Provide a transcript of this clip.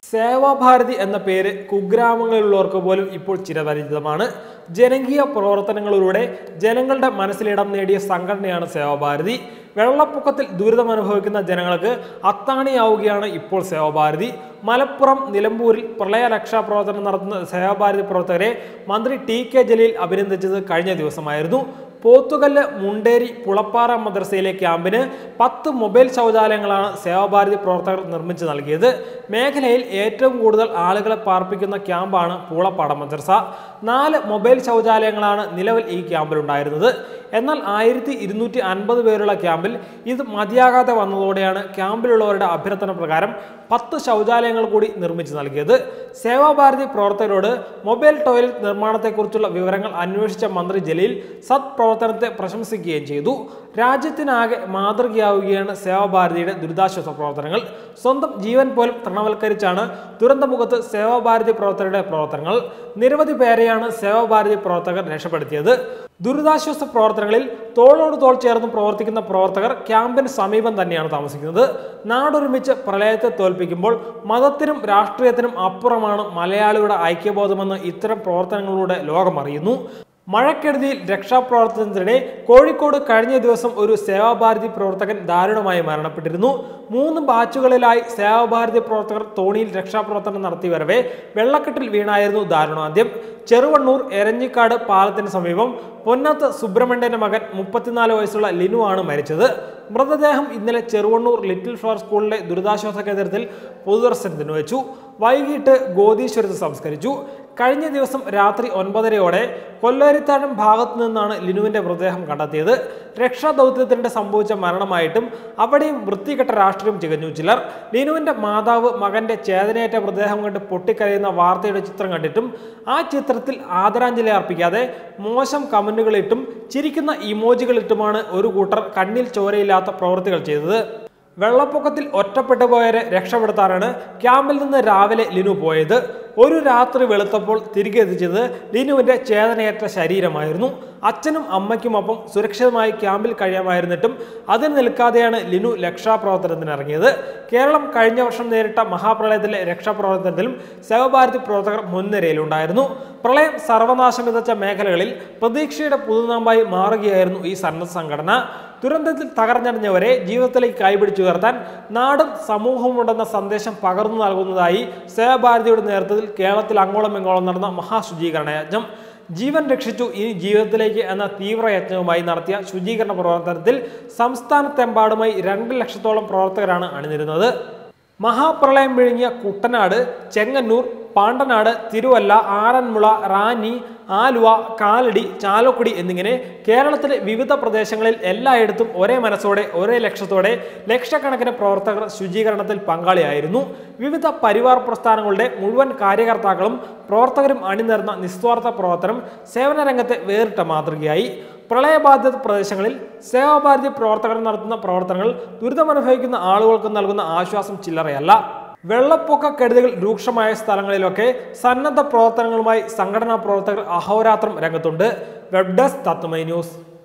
സേവാഭാരതി എന്ന പേര് കുഗ്രാമങ്ങളിലുള്ളവർക്ക് പോലും ഇപ്പോൾ ചിരപരിചിതമാണ് ജനകീയ പ്രവർത്തനങ്ങളിലൂടെ ജനങ്ങളുടെ മനസ്സിലിടം നേടിയ സംഘടനയാണ് സേവാഭാരതി വെള്ളപ്പൊക്കത്തിൽ ദുരിതമനുഭവിക്കുന്ന ജനങ്ങൾക്ക് അത്താണിയാവുകയാണ് ഇപ്പോൾ സേവാഭാരതി മലപ്പുറം നിലമ്പൂരിൽ പ്രളയ രക്ഷാപ്രവർത്തനം നടത്തുന്ന സേവാഭാരതി പ്രവർത്തകരെ മന്ത്രി ടി കെ ജലീൽ അഭിനന്ദിച്ചത് കഴിഞ്ഞ ദിവസമായിരുന്നു പോത്തുകല്ല് മുണ്ടേരി പുളപ്പാറ മദ്രസയിലെ ക്യാമ്പിന് പത്ത് മൊബൈൽ ശൗചാലയങ്ങളാണ് സേവാഭാരതി പ്രവർത്തകർ നിർമ്മിച്ചു നൽകിയത് മേഖലയിൽ ഏറ്റവും കൂടുതൽ ആളുകളെ പാർപ്പിക്കുന്ന ക്യാമ്പാണ് പൂളപ്പാട മദ്രസ നാല് മൊബൈൽ ശൗചാലയങ്ങളാണ് നിലവിൽ ഈ ക്യാമ്പിലുണ്ടായിരുന്നത് എന്നാൽ ആയിരത്തി ഇരുന്നൂറ്റി അൻപത് പേരുള്ള ക്യാമ്പിൽ ഇത് മതിയാകാതെ വന്നതോടെയാണ് ക്യാമ്പിലുള്ളവരുടെ അഭ്യർത്ഥന പ്രകാരം പത്ത് ശൗചാലയങ്ങൾ കൂടി നിർമ്മിച്ചു നൽകിയത് സേവാഭാരതി പ്രവർത്തകരോട് മൊബൈൽ ടോയ്ലറ്റ് നിർമ്മാണത്തെക്കുറിച്ചുള്ള വിവരങ്ങൾ അന്വേഷിച്ച മന്ത്രി ജലീൽ സത് പ്രവർത്തനത്തെ പ്രശംസിക്കുകയും ചെയ്തു രാജ്യത്തിനാകെ മാതൃകയാവുകയാണ് സേവാഭാരതിയുടെ ദുരിതാശ്വാസ പ്രവർത്തനങ്ങൾ സ്വന്തം ജീവൻ പോലും തൃണവൽക്കരിച്ചാണ് ദുരന്തമുഖത്ത് സേവാഭാരതി പ്രവർത്തകരുടെ പ്രവർത്തനങ്ങൾ നിരവധി പേരെയാണ് സേവാഭാരതി പ്രവർത്തകർ രക്ഷപ്പെടുത്തിയത് ദുരിതാശ്വാസ പ്രവർത്തനങ്ങളിൽ തോളോട് തോൾ ചേർന്ന് പ്രവർത്തിക്കുന്ന പ്രവർത്തകർ ക്യാമ്പിന് സമീപം തന്നെയാണ് താമസിക്കുന്നത് നാടൊരുമിച്ച് പ്രളയത്തെ തോൽപ്പിക്കുമ്പോൾ മതത്തിനും രാഷ്ട്രീയത്തിനും അപ്പുറമാണ് മലയാളിയുടെ ഐക്യബോധമെന്ന് ഇത്തരം പ്രവർത്തനങ്ങളിലൂടെ ലോകം അറിയുന്നു മഴക്കെടുതിയിൽ രക്ഷാപ്രവർത്തനത്തിനിടെ കോഴിക്കോട് കഴിഞ്ഞ ദിവസം ഒരു സേവാഭാരതി പ്രവർത്തകൻ ദാരുണമായി മരണപ്പെട്ടിരുന്നു മൂന്ന് ബാച്ചുകളിലായി സേവാഭാരതി പ്രവർത്തകർ തോണിയിൽ രക്ഷാപ്രവർത്തനം നടത്തി വരവെ വെള്ളക്കെട്ടിൽ വീണായിരുന്നു ദാരുണാന്ത്യം ചെറുവണ്ണൂർ എരഞ്ഞിക്കാട് പാലത്തിന് സമീപം പൊന്നത്ത് സുബ്രഹ്മണ്യന്റെ മകൻ മുപ്പത്തിനാല് വയസ്സുള്ള ലിനു ആണ് മരിച്ചത് മൃതദേഹം ഇന്നലെ ചെറുവണ്ണൂർ ലിറ്റിൽ ഫ്ലവർ സ്കൂളിലെ ദുരിതാശ്വാസ കേന്ദ്രത്തിൽ പൊതുദർശനത്തിന് വെച്ചു വൈകിട്ട് ഗോദീശ്വരത്ത് സംസ്കരിച്ചു കഴിഞ്ഞ ദിവസം രാത്രി ഒൻപതരയോടെ കൊല്ലേരിത്താഴം ഭാഗത്തു നിന്നാണ് ലിനുവിന്റെ മൃതദേഹം കണ്ടെത്തിയത് രക്ഷാദൗത്യത്തിനിടെ സംഭവിച്ച മരണമായിട്ടും അവിടെയും വൃത്തികെട്ട രാഷ്ട്രീയം ചികഞ്ഞു ചിലർ ലിനുവിന്റെ മാതാവ് മകന്റെ ചേതനയേറ്റ മൃതദേഹം കണ്ട് പൊട്ടിക്കരയുന്ന വാർത്തയുടെ ചിത്രം കണ്ടിട്ടും ആ ചിത്രത്തിൽ ആദരാഞ്ജലി അർപ്പിക്കാതെ മോശം കമന്റുകളിട്ടും ചിരിക്കുന്ന ഇമോജികളിട്ടുമാണ് ഒരു കൂട്ടർ കണ്ണിൽ ചോരയില്ലാത്ത പ്രവൃത്തികൾ ചെയ്തത് വെള്ളപ്പൊക്കത്തിൽ ഒറ്റപ്പെട്ടു പോയവരെ രക്ഷപ്പെടുത്താനാണ് ക്യാമ്പിൽ നിന്ന് രാവിലെ ലിനു പോയത് ഒരു രാത്രി വെളുത്തപ്പോൾ തിരികെ എത്തിച്ചത് ലിനുവിന്റെ ചേതനയേറ്റ ശരീരമായിരുന്നു അച്ഛനും അമ്മയ്ക്കുമൊപ്പം സുരക്ഷിതമായി ക്യാമ്പിൽ കഴിയാമായിരുന്നിട്ടും അതിന് നിൽക്കാതെയാണ് ലിനു രക്ഷാപ്രവർത്തനത്തിന് ഇറങ്ങിയത് കേരളം കഴിഞ്ഞ വർഷം നേരിട്ട മഹാപ്രളയത്തിലെ രക്ഷാപ്രവർത്തനത്തിലും സേവഭാരതി പ്രവർത്തകർ മുൻനിരയിലുണ്ടായിരുന്നു പ്രളയം സർവനാശം വിതച്ച മേഖലകളിൽ പ്രതീക്ഷയുടെ പുതുനാമ്പായി മാറുകയായിരുന്നു ഈ സന്നദ്ധ സംഘടന ദുരന്തത്തിൽ തകർന്നടിഞ്ഞവരെ ജീവിതത്തിലേക്ക് കൈപിടിച്ചു ഉയർത്താൻ നാടും സമൂഹവും ഉണ്ടെന്ന സന്ദേശം പകർന്നു നൽകുന്നതായി സേവഭാരതിയുടെ നേതൃത്വത്തിൽ കേരളത്തിൽ അങ്ങോളം ഇങ്ങോളം നടന്ന മഹാശുചീകരണ യജ്ഞം ജീവൻ രക്ഷിച്ചു ഇനി ജീവിതത്തിലേക്ക് എന്ന തീവ്രയജ്ഞവുമായി നടത്തിയ ശുചീകരണ പ്രവർത്തനത്തിൽ സംസ്ഥാനത്തെമ്പാടുമായി രണ്ട് ലക്ഷത്തോളം പ്രവർത്തകരാണ് അണിനിരുന്നത് മഹാപ്രളയം വിഴുങ്ങിയ കുട്ടനാട് ചെങ്ങന്നൂർ പാണ്ടനാട് തിരുവല്ല ആറന്മുള റാന്നി ആലുവ കാലടി ചാലക്കുടി എന്നിങ്ങനെ കേരളത്തിലെ വിവിധ പ്രദേശങ്ങളിൽ എല്ലായിടത്തും ഒരേ മനസ്സോടെ ഒരേ ലക്ഷ്യത്തോടെ ലക്ഷക്കണക്കിന് പ്രവർത്തകർ ശുചീകരണത്തിൽ പങ്കാളിയായിരുന്നു വിവിധ പരിവാർ പ്രസ്ഥാനങ്ങളുടെ മുഴുവൻ കാര്യകർത്താക്കളും പ്രവർത്തകരും അണിനിരന്ന നിസ്വാർത്ഥ പ്രവർത്തനം സേവന രംഗത്തെ വേറിട്ട മാതൃകയായി പ്രളയബാധിത പ്രദേശങ്ങളിൽ സേവാഭാരതി പ്രവർത്തകർ നടത്തുന്ന പ്രവർത്തനങ്ങൾ ദുരിതമനുഭവിക്കുന്ന ആളുകൾക്ക് നൽകുന്ന ആശ്വാസം ചില്ലറയല്ല വെള്ളപ്പൊക്ക കെടുതികൾ രൂക്ഷമായ സ്ഥലങ്ങളിലൊക്കെ സന്നദ്ധ പ്രവർത്തനങ്ങളുമായി സംഘടനാ പ്രവർത്തകർ അഹോരാത്രം രംഗത്തുണ്ട് വെബ് ഡെസ്ക് തത്തുമൈ ന്യൂസ്